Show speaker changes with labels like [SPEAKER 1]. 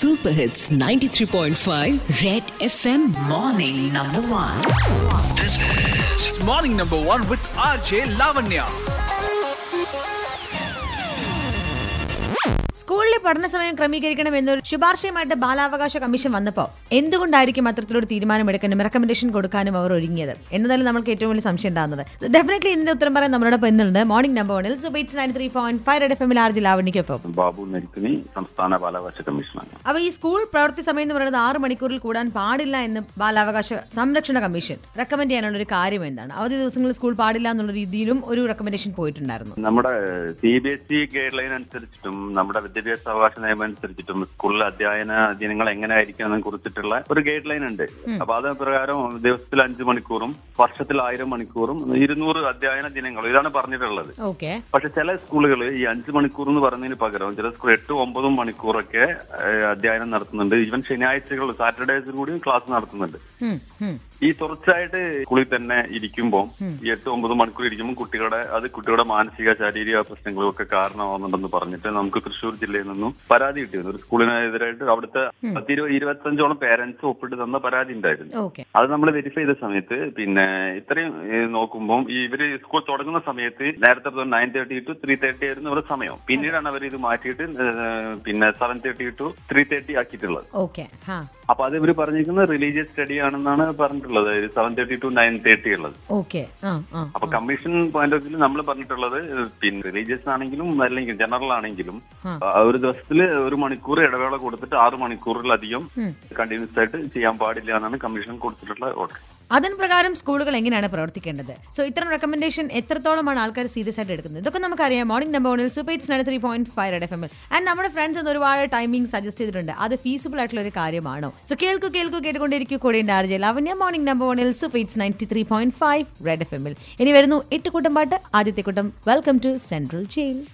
[SPEAKER 1] Super Hits 93.5 Red FM Morning Number 1.
[SPEAKER 2] This is
[SPEAKER 3] Morning number one with RJ Lavanya.
[SPEAKER 4] സ്കൂളിലെ പഠന സമയം ക്രമീകരിക്കണം എന്നൊരു ശുപാർശയുമായിട്ട് ബാലാവകാശ കമ്മീഷൻ വന്നപ്പോൾ എന്തുകൊണ്ടായിരിക്കും അത്തരത്തിലൊരു തീരുമാനമെടുക്കാനും റെക്കമെൻഡേഷൻ കൊടുക്കാനും അവർ ഒരുങ്ങിയത് എന്നതല്ല നമുക്ക് ഏറ്റവും വലിയ സംശയം ഉണ്ടാകുന്നത് ഡെഫിനറ്റ്ലി ഇതിന്റെ ഉത്തരം പറയാൻ നമ്മളോടൊപ്പം ഇന്നുണ്ട് മോർണിംഗ് നമ്പർ വണിൽ superhits nine three point five red F എമ്മിൽ ആർജി ലാവണിക്കൊപ്പം
[SPEAKER 5] ബാബു നെരിക്കുനി സംസ്ഥാന ബാലാവകാശ കമ്മീഷനാണ്
[SPEAKER 4] അപ്പൊ ഈ സ്കൂൾ പ്രവൃത്തി സമയം എന്ന് പറയുന്നത് ആറ് മണിക്കൂറിൽ കൂടാൻ പാടില്ല എന്ന് ബാലാവകാശ സംരക്ഷണ കമ്മീഷൻ റെക്കമെൻഡ് ചെയ്യാനുള്ള ഒരു കാര്യം എന്താണ് അവധി ദിവസങ്ങളിൽ സ്കൂൾ പാടില്ല എന്നുള്ള രീതിയിലും ഒരു റെക്കമെൻഡേഷൻ പോയിട്ടുണ്ടായിരുന്നു
[SPEAKER 5] നമ്മുടെ C B S E guideline അനുസരിച്ചിട്ടും നമ്മുടെ വിദ്യാഭ്യാസ അവകാശ നിയമം അനുസരിച്ചിട്ടും സ്കൂളിലെ അധ്യയന ദിനങ്ങൾ എങ്ങനെ ആയിരിക്കണം കുറിച്ചിട്ടുള്ള ഒരു ഗൈഡ് ലൈൻ ഉണ്ട് അപ്പൊ അത് പ്രകാരം ദിവസത്തിൽ അഞ്ചു മണിക്കൂറും വർഷത്തിൽ ആയിരം മണിക്കൂറും ഇരുന്നൂറ് അധ്യയന ദിനങ്ങൾ ഇതാണ് പറഞ്ഞിട്ടുള്ളത്
[SPEAKER 4] ഓക്കെ
[SPEAKER 5] പക്ഷെ ചില സ്കൂളുകൾ ഈ അഞ്ചു മണിക്കൂർ എന്ന് പറയുന്നതിന് പകരം ചില സ്കൂൾ എട്ടും ഒമ്പതും മണിക്കൂറൊക്കെ ഏഹ്, അധ്യയനം നടത്തുന്നുണ്ട് ഈവൻ ശനിയാഴ്ചകൾ സാറ്റർഡേസിൽ കൂടി ക്ലാസ് നടത്തുന്നുണ്ട് ഈ തുടർച്ചയായിട്ട് സ്കൂളിൽ തന്നെ ഇരിക്കുമ്പോൾ ഈ എട്ട് ഒമ്പത് മണിക്കൂർ ഇരിക്കുമ്പോൾ കുട്ടികളുടെ അത് കുട്ടികളുടെ മാനസിക ശാരീരിക പ്രശ്നങ്ങളും ഒക്കെ കാരണമാവുന്നുണ്ടെന്ന് പറഞ്ഞിട്ട് നമുക്ക് തൃശ്ശൂർ ജില്ലയിൽ നിന്നും പരാതി കിട്ടിയിരുന്നു ഒരു സ്കൂളിനെതിരായിട്ട് അവിടുത്തെ പത്തിരു ഇരുപത്തഞ്ചോളം പേരന്റ്സ് ഒപ്പിട്ട് തന്ന പരാതി ഉണ്ടായിരുന്നു
[SPEAKER 4] ഓക്കെ
[SPEAKER 5] അത് നമ്മൾ വെരിഫൈ ചെയ്ത സമയത്ത് പിന്നെ ഇത്രയും ഏഹ്, നോക്കുമ്പോൾ ഈ ഇവര് സ്കൂൾ തുടങ്ങുന്ന സമയത്ത് നേരത്തെ nine thirty to three thirty ആയിരുന്നു ഇവരുടെ സമയം പിന്നീടാണ് അവർ ഇത് മാറ്റിയിട്ട് ഏഹ്, പിന്നെ seven thirty to three thirty ആക്കിയിട്ടുള്ളത്
[SPEAKER 4] ഓക്കെ ഹാ
[SPEAKER 5] അപ്പൊ അത് ഇവർ പറഞ്ഞിരിക്കുന്നത് റിലീജിയസ് സ്റ്റഡി ആണെന്നാണ് പറഞ്ഞിട്ടുള്ളത് seven thirty to nine thirty ഉള്ളത്
[SPEAKER 4] ഓക്കെ ആ ആ
[SPEAKER 5] അപ്പൊ കമ്മീഷൻ പോയിന്റ് ഓഫ് വ്യൂ നമ്മൾ പറഞ്ഞിട്ടുള്ളത് പിന്നെ റിലീജിയസ് ആണെങ്കിലും അല്ലെങ്കിൽ ജനറൽ ആണെങ്കിലും ആ, ഒരു ദിവസത്തിൽ ഒരു മണിക്കൂർ ഇടവേള കൊടുത്തിട്ട് ആറ് മണിക്കൂറിലധികം കണ്ടിന്യൂസ് ആയിട്ട് ചെയ്യാൻ പാടില്ല എന്നാണ് കമ്മീഷൻ കൊടുത്തിട്ടുള്ള ഓർഡർ
[SPEAKER 4] അതിന് പ്രകാരം സ്കൂളുകൾ എങ്ങനെയാണ് പ്രവർത്തിക്കേണ്ടത് സോ ഇത്തരം റെക്കമെൻഡേഷൻ എത്രത്തോളമാണ് ആൾക്കാർ സീരിയസ് ആയിട്ട് എടുക്കുന്നത് ഇതൊക്കെ നമുക്കറിയാം മോർണിംഗ് നമ്പർ വണിൽ superhits nine three point five red F M and നമ്മുടെ ഫ്രണ്ട്സ് എന്ന് ഒരുപാട് ടൈമിംഗ് സജസ്റ്റ് ചെയ്തിട്ടുണ്ട് അത് ഫീസിബിൾ ആയിട്ടുള്ള ഒരു കാര്യമാണോ സോ കേൾക്കൂ കേൾക്കൂ കേട്ടുകൊണ്ടിരിക്കൂ കൂടെ ഉണ്ട് ആർജെ ലാവണ്യ മോർണിംഗ് നമ്പർ വണിൽ superhits ninety three point five red F എമ്മിൽ ഇനി വരുന്നു എട്ട് കൂട്ടം പാട്ട് ആദ്യത്തെ കൂട്ടം വെൽക്കം ടു സെൻട്രൽ ജയിൽ